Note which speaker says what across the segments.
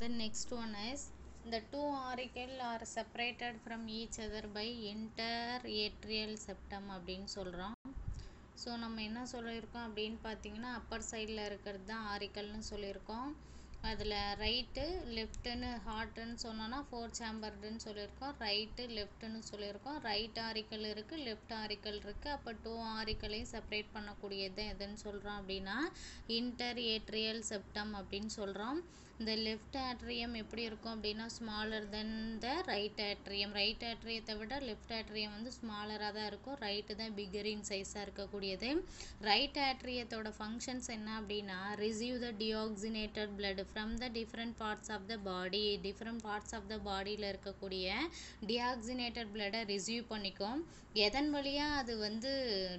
Speaker 1: The next one is the two auricle are separated from each other by interatrial septum அப்படின்னு சொல்கிறோம் so நம்ம என்ன சொல்லியிருக்கோம் அப்படின்னு பார்த்தீங்கன்னா அப்பர் சைடில் இருக்கிறது தான் ஆரிக்கல்னு சொல்லியிருக்கோம் அதில் ரைட்டு லெஃப்ட்டுன்னு ஹார்ட்டுன்னு சொன்னோன்னா ஃபோர் சேம்பர்டுன்னு சொல்லியிருக்கோம் ரைட்டு லெஃப்ட்டுன்னு சொல்லியிருக்கோம் ரைட் ஆரிக்கல் இருக்குது லெஃப்ட் ஆரிக்கல் இருக்குது அப்போ டூ ஆரிக்கலையும் செப்பரேட் பண்ணக்கூடியது எதுன்னு சொல்கிறோம் அப்படின்னா இன்டர் ஏட்ரியல் செப்டம் அப்படின்னு சொல்கிறோம் இந்த லெஃப்ட் ஆட்ரியம் எப்படி இருக்கும் அப்படின்னா smaller than the right atrium right ஆட்ரியத்தை விட லெஃப்ட் ஆட்ரியம் வந்து ஸ்மாலராக தான் இருக்கும் ரைட்டு தான் பிகர் இன் சைஸாக இருக்கக்கூடியது ரைட் ஆட்ரியத்தோட ஃபங்க்ஷன்ஸ் என்ன அப்படின்னா receive the deoxygenated blood from the different parts of the body different parts of the பாடியில் இருக்கக்கூடிய டிஆக்சினேட்டட் பிளட்டை ரிசீவ் பண்ணிக்கும் எதன் வழியாக அது வந்து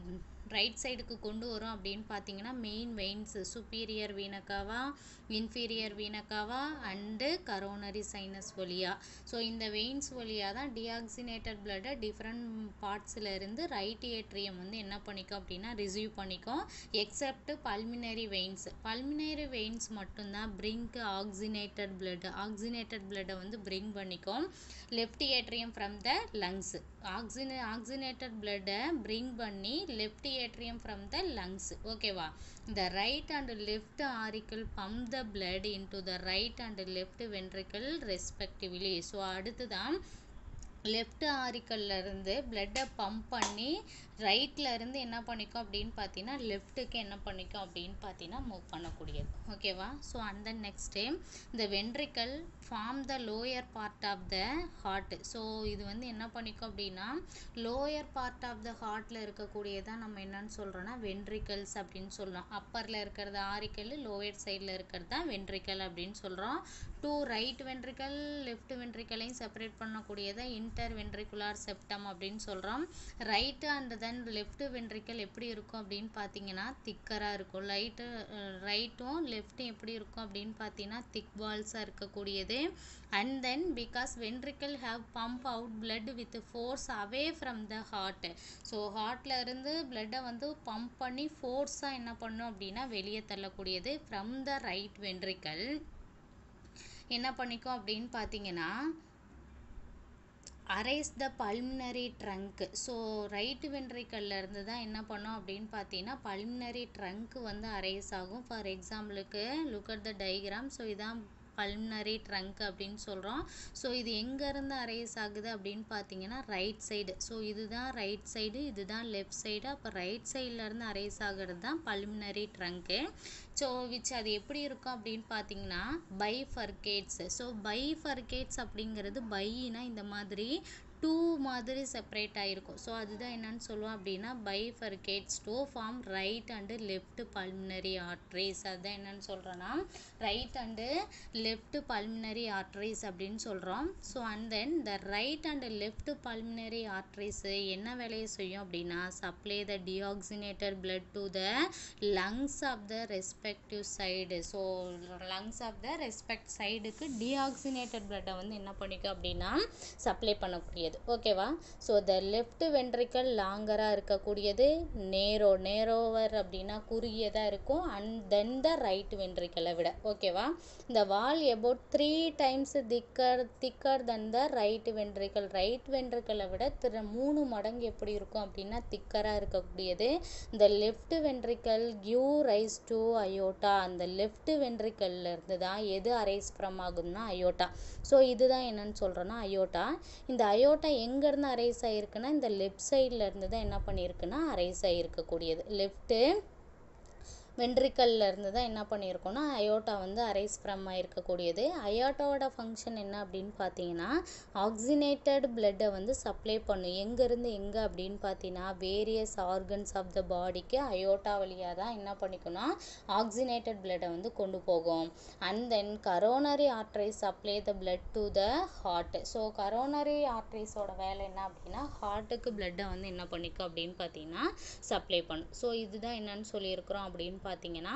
Speaker 1: ரைட் சைடுக்கு கொண்டு வரும் அப்படின்னு பார்த்தீங்கன்னா main veins superior vena cava inferior vena cava and coronary sinus வழியா ஸோ இந்த வெயின்ஸ் வழியாக தான் டிஆக்சினேட்டட் பிளட்டை டிஃப்ரெண்ட் பார்ட்ஸில் இருந்து ரைட் ஏட்ரியம் வந்து என்ன பண்ணிக்கும் அப்படின்னா ரிசீவ் பண்ணிக்கும் except pulmonary veins pulmonary veins மட்டும்தான் பிரிங்க் ஆக்சினேட்டட் பிளட் ஆக்சினேட்டட் பிளட்டை வந்து பிரிங் பண்ணிக்கும் left atrium from the lungs ஆக்சினே ஆக்சினேட்டட் பிளட்டை பிரிங் பண்ணி left atrium from the lungs ஓகேவா the right and left auricle pump the blood into the right and left ventricle respectively so அடுத்துதான் left ஆரிக்கல்ல இருந்து பிளட்டை பம்ப் பண்ணி ரைட்ல இருந்து என்ன பண்ணிக்கும் அப்படின்னு பார்த்தீங்கன்னா லெஃப்ட்டுக்கு என்ன பண்ணிக்கும் அப்படின்னு பார்த்தீங்கன்னா மூவ் பண்ணக்கூடியது ஓகேவா ஸோ அந்த நெக்ஸ்ட் டைம் இந்த ventricle form the lower part of the heart so இது வந்து என்ன பண்ணிக்கும் அப்படின்னா லோயர் பார்ட் ஆஃப் த ஹார்ட்டில் இருக்கக்கூடியதான் நம்ம என்னன்னு சொல்கிறோன்னா வென்ட்ரிக்கல்ஸ் அப்படின்னு சொல்கிறோம் அப்பரில் இருக்கிறது ஆரிக்கல் லோயர் சைடில் இருக்கிறது தான் வென்ட்ரிக்கல் அப்படின்னு சொல்கிறோம் டூ ரைட் வென்ட்ரிக்கல் லெஃப்ட் வென்ட்ரிக்கலையும் செப்பரேட் பண்ணக்கூடியதை இன்டர் வென்ட்ரிகுலார் செப்டம் அப்படின்னு சொல்கிறோம் right and then left ventricle எப்படி இருக்கும் அப்படின்னு பார்த்தீங்கன்னா திக்கராக இருக்கும் லைட்டு ரைட்டும் லெஃப்ட்டும் எப்படி இருக்கும் அப்படின்னு பார்த்தீங்கன்னா திக் வால்ஸாக இருக்கக்கூடியது and then because ventricle have pump out blood with force away from the heart so ஹார்ட்ல இருந்து பிளட்டை வந்து பம்ப் பண்ணி ஃபோர்ஸாக என்ன பண்ணும் அப்படின்னா வெளியே தள்ளக்கூடியது ஃப்ரம் த ரைட் வென்ட்ரிக்கல் என்ன பண்ணிக்கும் அப்படின்னு பார்த்தீங்கன்னா arise the pulmonary trunk so right வென்ட்ரிக்கல்ல இருந்து தான் என்ன பண்ணோம் அப்படின்னு பார்த்தீங்கன்னா பல்மினரி ட்ரங்க் வந்து அரைஸ் ஆகும் ஃபார் எக்ஸாம்பிளுக்கு look at the diagram so இதான் பல்மினரி ட்ரங்க் அப்படின்னு சொல்கிறோம் ஸோ இது எங்கேருந்து அரைஸ் ஆகுது அப்படின்னு பார்த்தீங்கன்னா ரைட் சைடு ஸோ இதுதான் ரைட் சைடு இதுதான் லெஃப்ட் சைடு அப்போ ரைட் சைட்லேருந்து அரைஸ் ஆகிறது தான் பல்மினரி ட்ரங்க்கு ஸோ விச் அது எப்படி இருக்கும் அப்படின்னு பார்த்தீங்கன்னா பைஃபர்கேட்ஸ் ஸோ பைஃபர்கேட்ஸ் அப்படிங்கிறது பையினா இந்த மாதிரி டூ மாதிரி செப்பரேட் ஆகிருக்கும் ஸோ அதுதான் என்னன்னு சொல்லுவோம் அப்படின்னா bifurcates to form right and left pulmonary arteries அதுதான் என்னன்னு சொல்கிறோன்னா right and left pulmonary arteries அப்படின்னு சொல்கிறோம் so and then the right and left pulmonary arteries என்ன வேலையை செய்யும் அப்படின்னா supply the deoxygenated blood to the lungs of the respective side so lungs of the respect சைடுக்கு டிஆக்சினேட்டட் பிளட்டை வந்து என்ன பண்ணிக்கும் அப்படின்னா சப்ளை பண்ணக்கூடியது ஓகேவா ஸோ த லெஃப்ட் வென்ட்ரிக்கல் லாங்கராக இருக்கக்கூடியது நேரோ நேரோவர் அப்படின்னா குறுகியதாக இருக்கும் அண்ட் தென் த ரைட் வென்ட்ரிக்கலை விட ஓகேவா இந்த வால் about three times thicker thicker than the right ventricle right வென்ட்ரிக்கலை விட திரு மூணு மடங்கு எப்படி இருக்கும் அப்படின்னா திக்கராக இருக்கக்கூடியது இந்த லெஃப்ட் வென்ட்ரிக்கல் கியூ ரைஸ் டு அயோட்டா அந்த லெஃப்ட் வென்ட்ரிக்கல்ல இருந்து தான் எது அரைஸ் ஃப்ரம் ஆகுதுன்னா அயோட்டா ஸோ இதுதான் என்னன்னு சொல்கிறோன்னா அயோட்டா இந்த அயோட்டா எங்கேருந்து அரைஸ் ஆகிருக்குன்னா இந்த லெஃப்ட் சைடில் இருந்து தான் என்ன பண்ணியிருக்குன்னா அரைஸ் ஆகிருக்கக்கூடியது லெஃப்ட்டு வென்ட்ரிக்கல்ல இருந்து தான் என்ன பண்ணியிருக்கோம்னா அயோட்டா வந்து அரைஸ் ஃப்ரம் ஆயிருக்கக்கூடியது அயோட்டாவோட ஃபங்க்ஷன் என்ன அப்படின்னு பார்த்தீங்கன்னா ஆக்சினேட்டட் பிளட்டை வந்து சப்ளை பண்ணும் எங்கேருந்து எங்கே அப்படின்னு பார்த்தீங்கன்னா வேரியஸ் ஆர்கன்ஸ் ஆஃப் த பாடிக்கு அயோட்டா வழியாக தான் என்ன பண்ணிக்கணும் ஆக்சினேட்டட் பிளட்டை வந்து கொண்டு போகும் and then coronary arteries supply the blood to the heart so coronary ஆர்ட்ரைஸோட வேலை என்ன அப்படின்னா ஹார்ட்டுக்கு பிளட்டை வந்து என்ன பண்ணிக்கும் அப்படின்னு பார்த்தீங்கன்னா சப்ளை பண்ணும் ஸோ இதுதான் என்னன்னு சொல்லியிருக்கிறோம் அப்படின்னு பார்த்தீங்கன்னா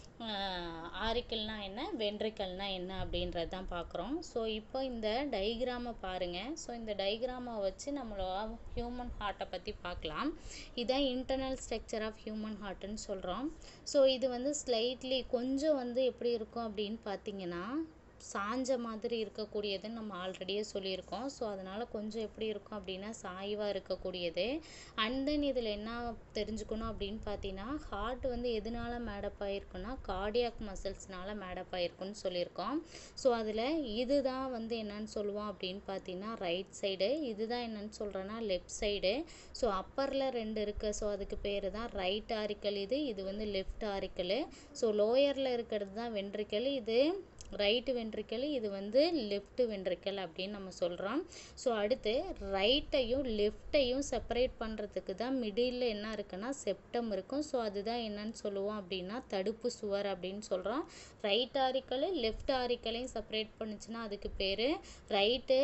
Speaker 1: ஆரிக்கல்னா என்ன வென்ட்ரிக்கல்னா என்ன அப்படின்றது தான் பார்க்குறோம் ஸோ இப்போ இந்த டைக்ராமை பாருங்கள் ஸோ இந்த டைக்ராமை வச்சு நம்மளோட ஹியூமன் ஹார்ட்டை பற்றி பார்க்கலாம் இதான் இன்டர்னல் ஸ்ட்ரக்சர் ஆஃப் ஹியூமன் ஹார்ட்டுன்னு சொல்கிறோம் ஸோ இது வந்து ஸ்லைட்லி கொஞ்சம் வந்து எப்படி இருக்கும் அப்படின்னு பார்த்தீங்கன்னா சாஞ்ச மாதிரி இருக்கக்கூடியதுன்னு நம்ம ஆல்ரெடியே சொல்லியிருக்கோம் ஸோ அதனால் கொஞ்சம் எப்படி இருக்கும் அப்படின்னா சாய்வாக இருக்கக்கூடியது அண்ட் தென் இதில் என்ன தெரிஞ்சுக்கணும் அப்படின்னு பார்த்தீங்கன்னா ஹார்ட் வந்து எதனால மேடப் ஆகிருக்குன்னா கார்டியாக் மசில்ஸ்னால மேடப் ஆகிருக்குன்னு சொல்லியிருக்கோம் ஸோ அதில் இதுதான் வந்து என்னன்னு சொல்லுவோம் அப்படின்னு பார்த்தீங்கன்னா ரைட் சைடு இதுதான் என்னன்னு சொல்கிறேன்னா லெஃப்ட் சைடு ஸோ அப்பரில் ரெண்டு இருக்குது ஸோ அதுக்கு பேர் தான் ரைட் ஆரிக்கல் இது இது வந்து லெஃப்ட் ஆரிக்கல் ஸோ லோயரில் இருக்கிறது தான் வென்ட்ரிக்கல் இது ரைட்டு வென்ட்ரிக்கல் இது வந்து லெஃப்ட் வென்ட்ரிக்கல் அப்படின்னு நம்ம சொல்கிறோம் ஸோ அடுத்து ரைட்டையும் லெஃப்ட்டையும் செப்பரேட் பண்ணுறதுக்கு தான் மிடில் என்ன இருக்குன்னா செப்டம் இருக்கும் ஸோ அதுதான் என்னன்னு சொல்லுவோம் அப்படின்னா தடுப்பு சுவர் அப்படின்னு சொல்கிறோம் ரைட் ஆரிக்கல் லெஃப்ட் ஆரிக்கலையும் செப்பரேட் பண்ணுச்சுன்னா அதுக்கு பேர் ரைட்டு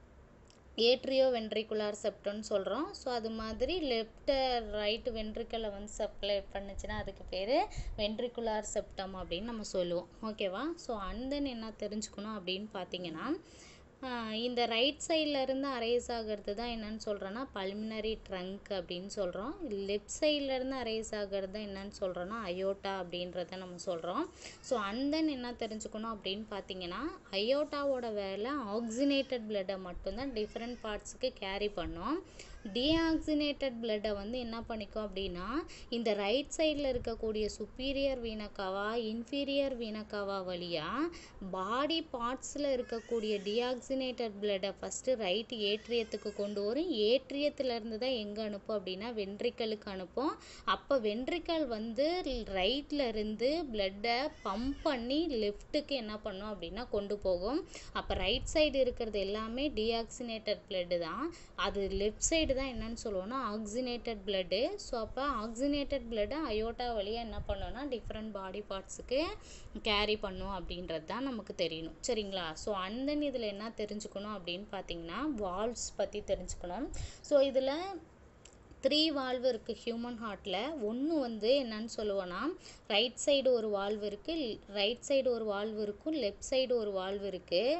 Speaker 1: ஏட்ரியோ வென்ட்ரிகுலார் செப்டம்னு சொல்கிறோம் ஸோ அது மாதிரி லெஃப்ட்டு ரைட்டு வென்ட்ரிக்கலை வந்து சப்ளை பண்ணுச்சுன்னா அதுக்கு பேர் வென்ட்ரிகுலார் செப்டம் அப்படின்னு நம்ம சொல்லுவோம் ஓகேவா ஸோ அண்ட் தென் என்ன தெரிஞ்சுக்கணும் அப்படின்னு பார்த்தீங்கன்னா இந்த ரைட் சைடில் இருந்து அரேஸ் ஆகிறது தான் என்னன்னு சொல்கிறோன்னா பல்மினரி ட்ரங்க் அப்படின்னு சொல்கிறோம் லெஃப்ட் சைடில் இருந்து அரேஸ் ஆகிறது தான் என்னன்னு சொல்கிறோன்னா அயோட்டா அப்படின்றத நம்ம சொல்கிறோம் ஸோ அண்ட் தென் என்ன தெரிஞ்சுக்கணும் அப்படின்னு பார்த்தீங்கன்னா அயோட்டாவோட வேலை ஆக்சினேட்டட் பிளட்டை மட்டும்தான் டிஃப்ரெண்ட் பார்ட்ஸுக்கு கேரி பண்ணோம் டீஆக்சினேட்டட் பிளட்டை வந்து என்ன பண்ணிக்கும் அப்படின்னா இந்த ரைட் சைடில் இருக்கக்கூடிய சுப்பீரியர் வீனக்காவா இன்ஃபீரியர் வீனக்காவா வழியாக பாடி பார்ட்ஸில் இருக்கக்கூடிய டீஆக்சினேட்டட் பிளட்டை ஃபஸ்ட்டு ரைட் ஏட்ரியத்துக்கு கொண்டு வரும் ஏட்ரியத்துலேருந்து தான் எங்கே அனுப்பும் அப்படின்னா வென்ட்ரிக்கலுக்கு அனுப்பும் அப்போ வென்ட்ரிக்கல் வந்து ரைட்டில் இருந்து பிளட்டை பம்ப் பண்ணி லெஃப்ட்டுக்கு என்ன பண்ணும் அப்படின்னா கொண்டு போகும் அப்போ ரைட் சைடு இருக்கிறது எல்லாமே டீஆக்சினேட்டட் பிளட்டு தான் அது லெஃப்ட் சைடு தான் என்னன்னு சொல்லுவோம்னா ஆக்சினேட்டட் பிளட்டு ஸோ அப்போ ஆக்சினேட்டட் பிளட்டை அயோட்டா வழியாக என்ன பண்ணோன்னா டிஃப்ரெண்ட் பாடி பார்ட்ஸுக்கு கேரி பண்ணும் அப்படின்றது தான் நமக்கு தெரியணும் சரிங்களா ஸோ அண்ட் தென் இதில் என்ன தெரிஞ்சுக்கணும் அப்படின்னு பார்த்தீங்கன்னா வால்வ்ஸ் பற்றி தெரிஞ்சுக்கணும் ஸோ இதில் த்ரீ வால்வு இருக்குது ஹியூமன் ஹார்ட்டில் ஒன்று வந்து என்னன்னு சொல்லுவோன்னா ரைட் சைடு ஒரு வால்வு இருக்குது ரைட் சைடு ஒரு வால்வு இருக்கும் லெஃப்ட் சைடு ஒரு வால்வு இருக்குது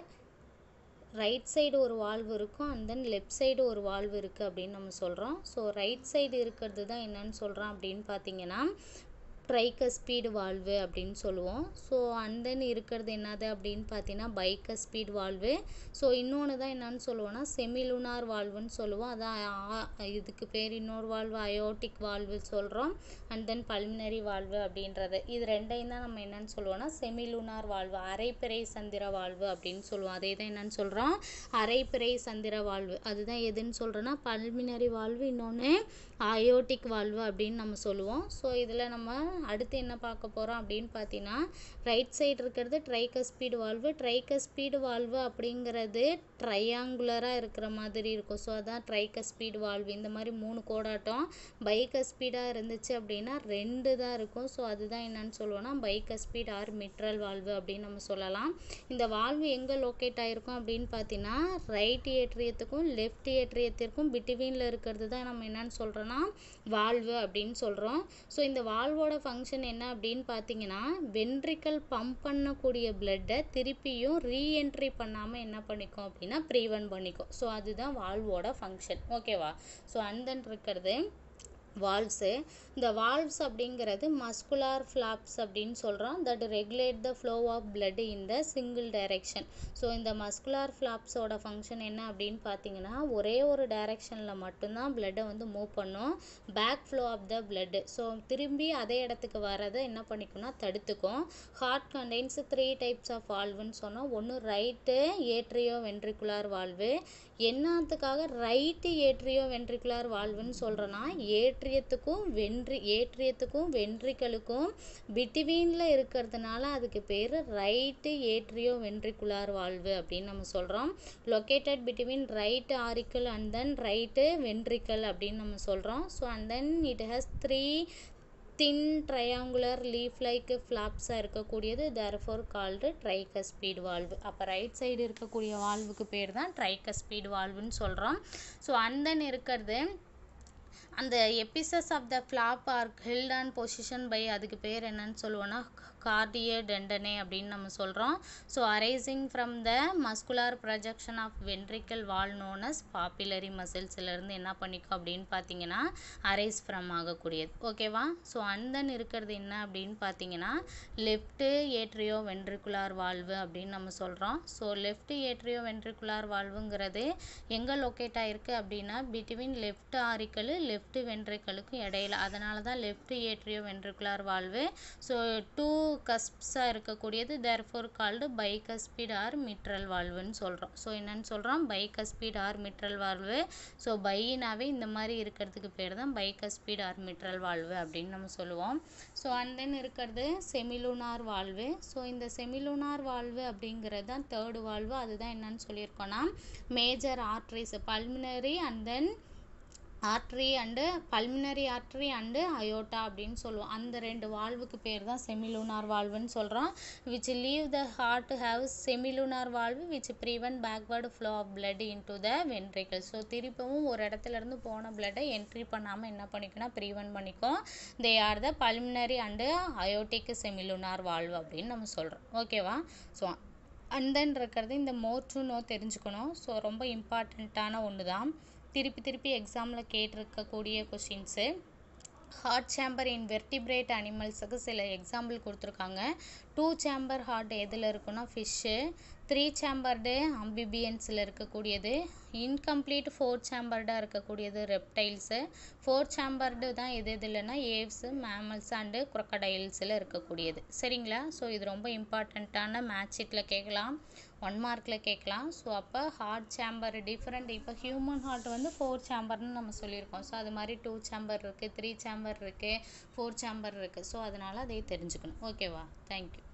Speaker 1: ரைட் சைடு ஒரு வால்வு இருக்கும் அண்ட் தென் லெஃப்ட் சைடு ஒரு வால்வு இருக்குது அப்படின்னு நம்ம சொல்கிறோம் ஸோ ரைட் சைடு இருக்கிறது தான் என்னன்னு சொல்கிறோம் அப்படின்னு பார்த்தீங்கன்னா ட்ரைகஸ்பீடு வால்வு அப்படின்னு சொல்லுவோம் ஸோ அண்ட் தென் இருக்கிறது என்னது அப்படின்னு பார்த்தீங்கன்னா பைக்கஸ்பீட் வால்வு ஸோ இன்னொன்று தான் என்னன்னு சொல்லுவோம்னா செமிலுனார் வால்வுன்னு சொல்லுவோம் அதான் ஆ- இதுக்கு பேர் இன்னொரு வால்வு அயோட்டிக் வால்வு சொல்கிறோம் அண்ட் தென் பல்மினரி வால்வு அப்படின்றது இது ரெண்டையும் தான் நம்ம என்னன்னு சொல்லுவோம்னா செமிலுனார் வால்வு அரைப்பிறை சந்திர வால்வு அப்படின்னு சொல்லுவோம் அதே தான் என்னன்னு சொல்கிறோம் அரைப்பிறை சந்திர வால்வு அதுதான் எதுன்னு சொல்கிறோன்னா பல்மினரி வால்வு இன்னொன்று அயோட்டிக் வால்வு அப்படின்னு நம்ம சொல்லுவோம் ஸோ இதில் நம்ம அடுத்து என்ன பார்க்க போகிறோம் அப்படின்னு பார்த்தீங்கன்னா ரைட் சைடு இருக்கிறது ட்ரைகஸ்பீடு வால்வு ட்ரைகஸ்பீடு வால்வு அப்படிங்கிறது ட்ரையாங்குலராக இருக்கிற மாதிரி இருக்கும் ஸோ அதான் ட்ரைகஸ்பீடு வால்வு இந்த மாதிரி மூணு கோடாட்டம் பைக்கஸ்பீடாக இருந்துச்சு அப்படின்னா ரெண்டு தான் இருக்கும் ஸோ அதுதான் என்னன்னு சொல்லுவோம்னா பைக்கஸ்பீட் ஆர் மிட்ரல் வால்வு அப்படின்னு நம்ம சொல்லலாம் இந்த வால்வு எங்கே லொக்கேட் ஆகிருக்கும் அப்படின்னு பார்த்தீங்கன்னா ரைட் ஏட்ரியத்துக்கும் லெஃப்ட் ஏட்ரியத்திற்கும் பிட்வீனில் இருக்கிறது தான் நம்ம என்னன்னு சொல்கிறோன்னா வால்வு அப்படின்னு சொல்கிறோம் ஸோ இந்த வால்வோட ஃபங்க்ஷன் என்ன அப்படின்னு பார்த்தீங்கன்னா வென்ட்ரிக்கல் பம்ப் பண்ணக்கூடிய பிளட்டை திருப்பியும் ரீஎன்ட்ரி பண்ணாமல் என்ன பண்ணிக்கும் அப்படின்னா ப்ரீவென்ட் பண்ணிக்கும் ஸோ அதுதான் வால்வோட ஃபங்க்ஷன் ஓகேவா ஸோ அண்ட் தென் இருக்கிறது வால்வ்ஸு இந்த வால்வ்ஸ் அப்படிங்கிறது மஸ்குலார் ஃப்ளாப்ஸ் அப்படின்னு சொல்கிறோம் that regulate the flow of blood in the single direction so இந்த மஸ்குலார் ஃப்ளாப்ஸோட ஃபங்க்ஷன் என்ன அப்படின்னு பார்த்தீங்கன்னா ஒரே ஒரு டைரெக்ஷனில் மட்டும்தான் பிளட்டை வந்து மூவ் பண்ணும் back flow of the blood so திரும்பி அதே இடத்துக்கு வரதை என்ன பண்ணிக்கும்னா தடுத்துக்கும் heart contains three types of வால்வுன்னு சொன்னோம் ஒன்று ரைட்டு ஏட்ரியோ வென்ட்ரிகுலார் வால்வு என்னத்துக்காக ரைட்டு ஏட்ரியோ வென்ட்ரிகுலார் வால்வுன்னு சொல்கிறேன்னா ஏட்ரியத்துக்கும் வென்ட்ரி ஏட்ரியத்துக்கும் வென்ட்ரிக்கலுக்கும் பிட்வீனில் இருக்கிறதுனால அதுக்கு பேர் ரைட்டு ஏட்ரியோ வென்ட்ரிகுலார் வால்வு அப்படின்னு நம்ம சொல்கிறோம் located between right auricle and then right ventricle அப்படின்னு நம்ம சொல்கிறோம் so and then it has three thin triangular leaf like ஃப்ளாப்ஸாக இருக்கக்கூடியது தேர்ஃபோர் கால்டு ட்ரைகஸ்பீட் வால்வு அப்போ ரைட் சைடு இருக்கக்கூடிய வால்வுக்கு பேர் தான் ட்ரைகஸ்பீட் வால்வுன்னு சொல்கிறோம் ஸோ அண்ட் தென் இருக்கிறது அந்த apices of the flap are held on position by அதுக்கு பேர் என்னன்னு சொல்லுவோன்னா கார்டியோ டெண்டனே அப்படின்னு நம்ம சொல்கிறோம் so arising from the muscular projection of ventricle wall known as papillary மசில்ஸ்லேருந்து என்ன பண்ணிக்கும் அப்படின்னு பார்த்தீங்கன்னா அரைஸ் ஃப்ரம் ஆகக்கூடியது ஓகேவா ஸோ அந்தன் இருக்கிறது என்ன அப்படின்னு பார்த்தீங்கன்னா லெஃப்ட்டு ஏட்ரியோ வென்ட்ரிகுலார் வால்வு அப்படின்னு நம்ம சொல்கிறோம் ஸோ லெஃப்ட் ஏட்ரியோ வென்ட்ரிகுலார் வால்வுங்கிறது எங்கே லொக்கேட் ஆகிருக்கு அப்படின்னா பிட்வீன் லெஃப்ட் ஆரிக்கல் லெஃப்ட் வென்ட்ரிக்கலுக்கு இடையில அதனால தான் left atrioventricular valve so two கஸ்ப்ஸாக இருக்கக்கூடியது therefore called bicuspid or mitral வால்வுன்னு சொல்கிறோம் ஸோ என்னன்னு சொல்கிறோம் bicuspid or mitral valve so பையினாவே இந்த மாதிரி இருக்கிறதுக்கு பேர் தான் பைகஸ்பீட் ஆர் மிட்ரல் வால்வு அப்படின்னு நம்ம சொல்லுவோம் ஸோ அண்ட் தென் இருக்கிறது செமிலூனார் வால்வு ஸோ இந்த செமிலூனார் வால்வு அப்படிங்கிறது தான் தேர்டு வால்வு அதுதான் என்னன்னு சொல்லியிருக்கோன்னா major arteries pulmonary and then artery and pulmonary artery and aorta அப்படின்னு சொல்லுவோம் அந்த ரெண்டு வால்வுக்கு பேர் தான் செமிலூனார் வால்வுன்னு சொல்கிறோம் which leave the heart to have semilunar valve which prevent backward flow of blood into the ventricle so திருப்பவும் ஒரு இடத்துல இருந்து போன பிளட்டை என்ட்ரி பண்ணாமல் என்ன பண்ணிக்கோன்னா ப்ரிவென்ட் பண்ணிக்கும் they are the pulmonary and aortic semilunar valve அப்படின்னு நம்ம சொல்கிறோம் ஓகேவா ஸோ அண்ட் தென் இருக்கிறது இந்த மோர் டு நோ தெரிஞ்சுக்கணும் ஸோ ரொம்ப இம்பார்ட்டண்ட்டான ஒன்று தான் திருப்பி திருப்பி எக்ஸாமில் கேட்டிருக்கக்கூடிய questions heart chamber in vertebrate அனிமல்ஸுக்கு சில எக்ஸாம்பிள் கொடுத்துருக்காங்க டூ சேம்பர் ஹார்ட் எதில் இருக்குன்னா ஃபிஷ்ஷு த்ரீ சேம்பர்டு அம்பிபியன்ஸில் இருக்கக்கூடியது இன்கம்ப்ளீட் ஃபோர் சேம்பர்டாக இருக்கக்கூடியது ரெப்டைல்ஸு ஃபோர் சேம்பர்டு தான் எது எது இல்லைன்னா ஏவ்ஸு மேமல்ஸ் அண்டு குரக்கடைல்ஸில் இருக்கக்கூடியது சரிங்களா ஸோ இது ரொம்ப இம்பார்ட்டண்ட்டான மேட்சிக்கில் கேட்கலாம் ஒன் மார்க்கில் கேட்கலாம் ஸோ அப்போ ஹார்ட் சேம்பர் டிஃப்ரெண்ட் இப்போ ஹியூமன் ஹார்ட் வந்து ஃபோர் சேம்பர்னு நம்ம சொல்லியிருக்கோம் ஸோ அது மாதிரி டூ சேம்பர் இருக்குது த்ரீ சேம்பர் இருக்குது ஃபோர் சேம்பர் இருக்குது ஸோ அதனால் அதை தெரிஞ்சுக்கணும் ஓகேவா தேங்க்யூ